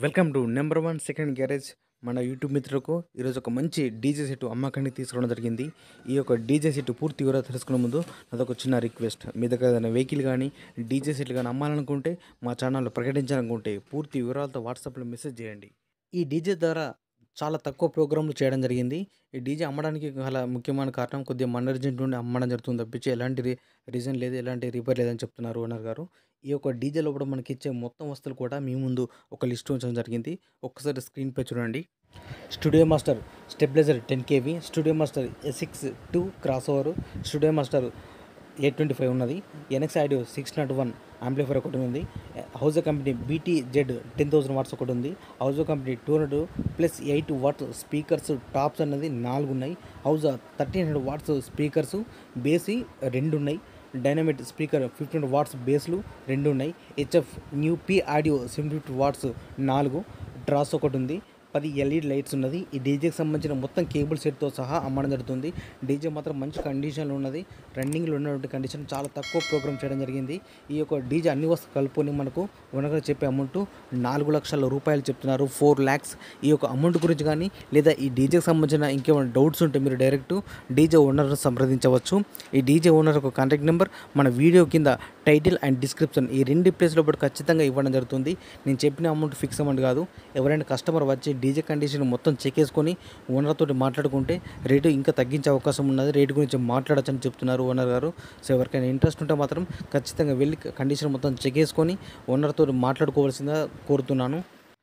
welcome to number one second garage మన YouTube మిత్రులకు ఈరోజు ఒక మంచి డీజే సెట్ అమ్మకానికి తీసుకురావడం జరిగింది ఈ యొక్క డీజే సెట్ పూర్తి వివరాలు తెలుసుకునే ముందు నాదొక చిన్న రిక్వెస్ట్ మీ దగ్గర ఏదైనా వెహికల్ కానీ డీజే సెట్లు కానీ అమ్మాలనుకుంటే మా ఛానల్లో ప్రకటించాలనుకుంటే పూర్తి వివరాలతో వాట్సాప్లో మెసేజ్ చేయండి ఈ డీజే ద్వారా చాలా తక్కువ ప్రోగ్రాంలు చేయడం జరిగింది ఈ డీజే అమ్మడానికి గల ముఖ్యమైన కారణం కొద్దిగా మనర్జెంట్ నుండి అమ్మడం జరుగుతుంది తప్పించి ఎలాంటి రీ- రీజన్ లేదు ఎలాంటి రిపేర్ లేదని చెప్తున్నారు ఓనర్ గారు ఈ యొక్క డీజే లోపల మనకి ఇచ్చే మొత్తం వస్తువులు కూడా మీ ముందు ఒక లిస్ట్ ఉంచడం జరిగింది ఒక్కసారి స్క్రీన్ పై చూడండి studio master stabilizer ten KV studio master S six two crossover studio master eight twenty five ఉన్నది NX audio six nought one amplifier ఒకటి ఉంది హౌజో company BT Z ten thousand watts ఒకటి ఉంది హౌజో company two hundred plus eight watts speakers tops అన్నది నాలుగు ఉన్నాయి హౌజా థర్టీన్ హండ్రెడ్ వాట్స్ స్పీకర్స్ బేసి రెండు ఉన్నాయి డైనమిక్ స్పీకర్ ఫిఫ్టీన్ వాట్స్ బేస్లు రెండు ఉన్నాయి HF new P audio seven fifty watts నాలుగు డ్రాస్ ఒకటి ఉంది పది ఎల్ఈడి లైట్స్ ఉన్నది ఈ డీజేకి సంబంధించిన మొత్తం కేబుల్ సెట్తో సహా అమ్మడం జరుగుతుంది డీజే మాత్రం మంచి కండిషన్లో ఉన్నది రన్నింగ్లో ఉన్నటువంటి కండిషన్ చాలా తక్కువ ప్రోగ్రామ్ చేయడం జరిగింది ఈ యొక్క డీజే అన్ని వస్తువులు కలుపుకొని మనకు ఓనర్గా చెప్పే అమౌంట్ నాలుగు లక్షల రూపాయలు చెప్తున్నారు ఫోర్ ల్యాక్స్ ఈ యొక్క అమౌంట్ గురించి కానీ లేదా ఈ డీజేకి సంబంధించిన ఇంకేమైనా డౌట్స్ ఉంటే మీరు డైరెక్ట్ డీజే ఓనర్ను సంప్రదించవచ్చు ఈ డీజే ఓనర్ యొక్క కాంటాక్ట్ నెంబర్ మన వీడియో కింద టైటిల్ అండ్ డిస్క్రిప్షన్ ఈ రెండు ప్లేస్లో కూడా ఖచ్చితంగా ఇవ్వడం జరుగుతుంది నేను చెప్పిన అమౌంట్ ఫిక్స్ అమౌంట్ కాదు ఎవరైనా కస్టమర్ వచ్చి డీజే కండిషన్ మొత్తం చెక్ చేసుకొని ఓనర్ తోటి మాట్లాడుకుంటే రేటు ఇంకా తగ్గించే అవకాశం ఉన్నది రేటు గురించి మాట్లాడచ్చని చెప్తున్నారు ఓనర్ గారు సో ఎవరికైనా ఇంట్రెస్ట్ ఉంటే మాత్రం ఖచ్చితంగా వెళ్ళి కండిషన్ మొత్తం చెక్ చేసుకొని ఓనర్ తోటి మాట్లాడుకోవాల్సిందిగా కోరుతున్నాను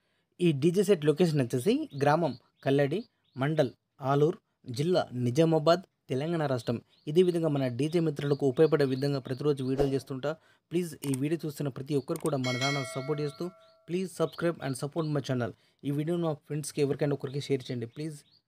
ఈ డీజే సెట్ లొకేషన్ వచ్చేసి గ్రామం కల్లడి మండల్ ఆలూర్ జిల్లా నిజామాబాద్ తెలంగాణ రాష్ట్రం ఇదే విధంగా మన డీజే మిత్రులకు ఉపయోగపడే విధంగా ప్రతిరోజు వీడియోలు చేస్తుంటా ప్లీజ్ ఈ వీడియో చూస్తున్న ప్రతి ఒక్కరు కూడా మన ఛానల్ సపోర్ట్ చేస్తూ please subscribe and support my channel ఈ వీడియోను మా ఫ్రెండ్స్కి ఎవరికైనా ఒకరికి షేర్ చేయండి ప్లీజ్